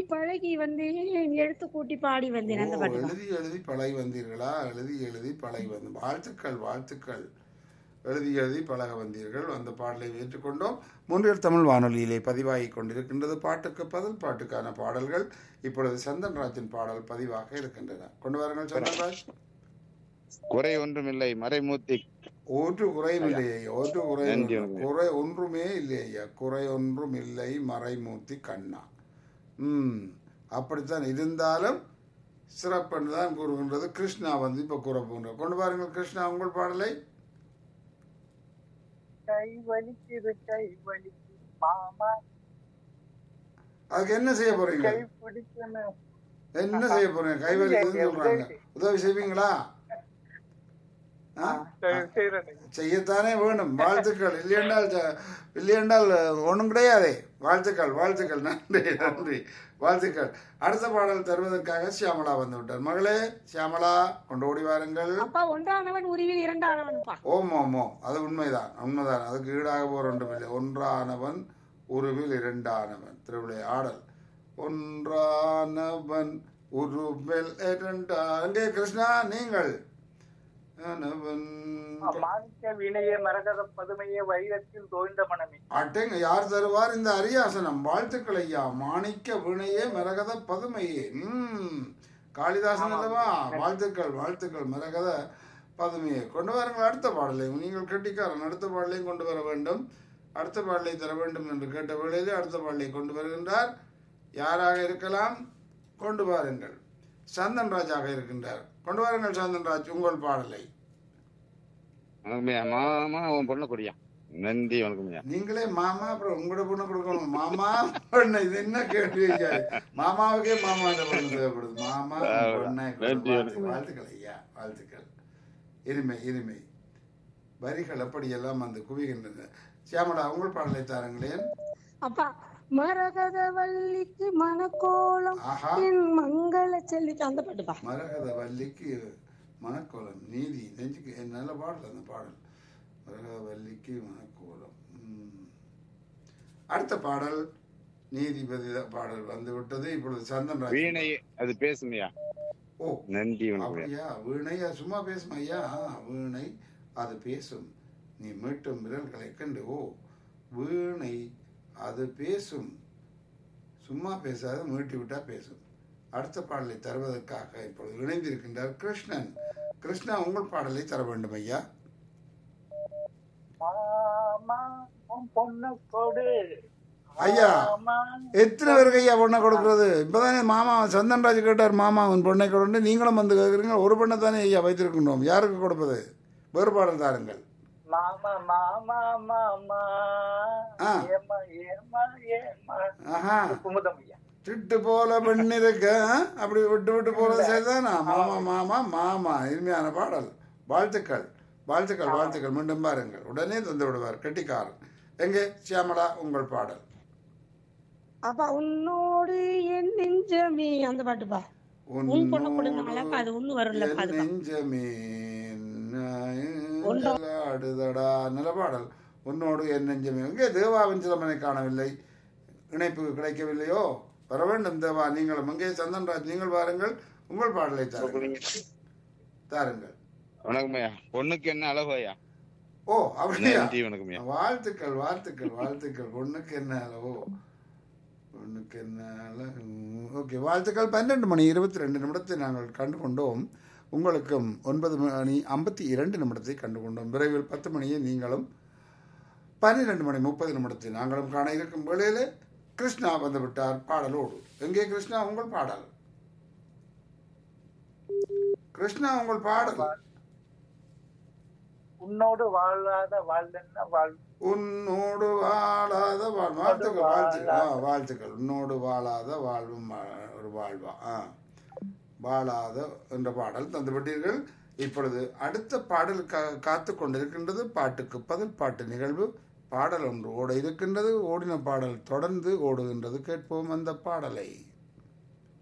பழகி வந்தேன் எழுத்து கூட்டி பாடி வந்தேன் அந்த ஓ, பாட்டு தான். எழுதி எழுதி பழகி வந்தீர்களா எழுதி எழுதி பழகி வந்து வாழ்த்துக்கள் வாழ்த்துக்கள் எழுதி எழுதி பழக வந்தீர்கள் அந்த பாடலை ஏற்றுக்கொண்டோம் மூன்றில் தமிழ் வானொலியிலே பதிவாகிக் கொண்டிருக்கின்றது பாட்டுக்கு பதில் பாட்டுக்கான பாடல்கள் இப்பொழுது சந்தன்ராஜின் பாடல் பதிவாக இருக்கின்றன கொண்டு வாருங்கள் சந்தன்ராஜ் குறை ஒன்றுமில்லை மறைமூர்த்தி ஒன்று குறையும் இல்லை ஐயா ஒன்று குறை நன்றி வணக்கம். குறை ஒன்றுமே இல்லை ஐயா குறை ஒன்றும் இல்லை மறைமூர்த்தி கண்ணா ம் அப்படித்தான் இருந்தாலும் சிறப்புன்னு தான் கூறுகின்றது கிருஷ்ணா வந்து இப்போ கூற போன்ற கொண்டு பாருங்கள் கிருஷ்ணா உங்கள் பாடலை கை வலிக்குது கை வலிக்குது மாமா அதுக்கு என்ன செய்ய போறீங்க கை பிடிக்கணும் என்ன செய்ய போறீங்க கைவலிக்குதுன்னு சொல்றாங்க உதவி செய்வீங்களா ஆ? சரி, செய்றேன். செய்யத்தானே வேணும் வாழ்த்துக்கள் இல்லையென்றால் ச- இல்லையென்றால் ஒன்றும் கிடையாதே வாழ்த்துக்கள் வாழ்த்துக்கள் நன்றி நன்றி வாழ்த்துக்கள் அடுத்த பாடல் தருவதற்காக சியாமளா வந்து விட்டார் மகளே சியாமளா கொண்டு ஓடி வாருங்கள் அப்பா ஒன்றானவன் உருவில் இரண்டானவன்ப்பா ஓம் ஓம் ஓம் அது உண்மைதான் உண்மைதான் அதுக்கு ஈடாக போற ஒன்றும் இல்லை ஒன்றானவன் உருவில் இரண்டானவன் திருவிழை ஆடல் ஒன்றானவன் உருவில் இரண்டா அங்கே கிருஷ்ணா நீங்கள் ஆனவன் மாணிக்க வினைய மரகத பதுமைய வைரத்தில் தோய்ந்த மனமே அட்டேங்க யார் தருவார் இந்த அரியாசனம் வாழ்த்துக்கள் ஐயா மாணிக்க வினையே மரகத பதுமையே ம் காளிதாசன் அல்லவா வாழ்த்துக்கள் வாழ்த்துக்கள் மரகத பதுமையே கொண்டு வாருங்கள் அடுத்த பாடலை நீங்கள் கெட்டிக்காரன் அடுத்த பாடலையும் கொண்டு வர வேண்டும் அடுத்த பாடலை தர வேண்டும் என்று கேட்ட வேளையிலே அடுத்த பாடலை கொண்டு வருகின்றார் யாராக இருக்கலாம் கொண்டு வாருங்கள் சந்தன் ராஜாக இருக்கின்றார் கொண்டு வாருங்கள் சந்தன் ராஜ் உங்கள் பாடலை வணக்கம்யா மாமா உன் பொண்ணு கொடியா நன்றி வணக்கம்யா நீங்களே மாமா அப்புறம் உங்களோட பொண்ணு கொடுக்கணும் மாமா பொண்ணு இது என்ன கேள்வி ஐயா? மாமாவுக்கே மாமா இந்த பொண்ணு தேவைப்படுது மாமா பொண்ணை நன்றி, வாழ்த்து- வணக்கம். வாழ்த்துக்கள் ஐயா வாழ்த்துக்கள் இனிமை இனிமை வரிகள் அப்படியெல்லாம் வந்து குவிகின்றன சியாமலா உங்கள் பாடலை தாருங்களேன் அப்பா மரகத வள்ளிக்கு மணக்கோலம் ஆஹா என் மங்கள செல்லிக்கு அந்த பாட்டுப்பா மரகத வள்ளிக்கு மணக்கோலம் நீதி நெஞ்சுக்கு என் நல்ல பாடல் அந்த பாடல் மரகத வள்ளிக்கு மணக்கோலம் ம். அடுத்த பாடல் நீதிபதி பாடல் வந்து விட்டது இப்பொழுது சந்தன் ராஜ் வீணை அது பேசுமையா ஓ நன்றி வணக்கம்யா அப்படியா வீணையா சும்மா பேசும் ஐயா ஆ, வீணை அது பேசும் நீ மீட்டும் விரல்களை கண்டு ஓ வீணை அது பேசும் சும்மா பேசாது மீட்டி விட்டா பேசும் அடுத்த பாடலை தருவதற்காக இப்பொழுது இணைந்திருக்கின்றார் கிருஷ்ணன் கிருஷ்ணா உங்கள் பாடலை தர வேண்டும் ஐயா மாமா உன் பொண்ணு கொடு ஐயா. மாமா, எத்தனை பேருக்கு ஐயா பொண்ணை கொடுக்கறது இப்பதானே மாமா சந்தன்ராஜ் கேட்டார் மாமா அவன் பொண்ணை கொடுன்னு நீங்களும் வந்து கேட்குறீங்க ஒரு பொண்ணை தானே ஐயா வைத்திருக்கின்றோம் யாருக்கு கொடுப்பது வேறுபாடல் தாருங்கள் மாமா மாமா மாமா ஆ. ஏமா ஏமா ஏமா ஆஹா குமுதம் ஐயா திட்டு போல பெண் இருக்க அப்படி விட்டு விட்டு போறது சரிதானா மாமா மாமா மாமா இனிமையான பாடல் வாழ்த்துக்கள் வாழ்த்துக்கள் வாழ்த்துக்கள் மீண்டும் பாருங்கள் உடனே தந்து விடுவார் கெட்டிக்காரன் எங்கே சியாமலா உங்கள் பாடல் அப்பா உன்னோடு என் நெஞ்சமே அந்த பாட்டுப்பா உன் பொண்ணு கொடுங்க அது ஒண்ணு வரும்ல என் பாதுகா நெஞ்சமே ஒன்றா. ஆடுதடா நல்ல பாடல் உன்னோடு என் நெஞ்சமே எங்கே தேவாவின் சிலமனை காணவில்லை இணைப்பு கிடைக்கவில்லையோ வர வேண்டும் தேவா நீங்களும் எங்கே சந்தன்ராஜ் நீங்கள் வாருங்கள் உங்கள் பாடலை தாருங்கள் தாருங்கள் வணக்கம்யா பொண்ணுக்கு என்ன அழகோயா ஓ அப்படியா நன்றி வணக்கம்யா வாழ்த்துக்கள் வாழ்த்துக்கள் வாழ்த்துக்கள் பொண்ணுக்கு என்ன அளவோ பொண்ணுக்கு என்ன அழகு ஓகே வாழ்த்துக்கள் பன்னெண்டு மணி இருபத்தி ரெண்டு நிமிடத்தை நாங்கள் கண்டு கொண்டோம் உங்களுக்கும் ஒன்பது மணி ஐம்பத்தி இரண்டு நிமிடத்தை கண்டு கொண்டோம் விரைவில் பத்து மணியை நீங்களும் பன்னிரெண்டு மணி முப்பது நிமிடத்தை நாங்களும் காண இருக்கும் வேளையிலே கிருஷ்ணா வந்து விட்டார் பாடலோடு எங்கே கிருஷ்ணா உங்கள் பாடல் கிருஷ்ணா உங்கள் பாடல் உன்னோடு வாழாத வாழ்ந்தன்னா வாழ் உன்னோடு வாழாத வாழ் வாழ்த்துக்கள் வாழ்த்துக்கள் ஆ, வாழ்த்துக்கள் உன்னோடு வாழாத வாழ்வும் வா- ஒரு வாழ்வா ஆ வாழாத என்ற பாடல் தந்துவிட்டீர்கள் இப்பொழுது அடுத்த பாடலுக்காக காத்து கொண்டிருக்கின்றது பாட்டுக்கு பதில் பாட்டு நிகழ்வு பாடல் ஒன்று ஓட இருக்கின்றது ஓடின பாடல் தொடர்ந்து ஓடுகின்றது கேட்போம் அந்த பாடலை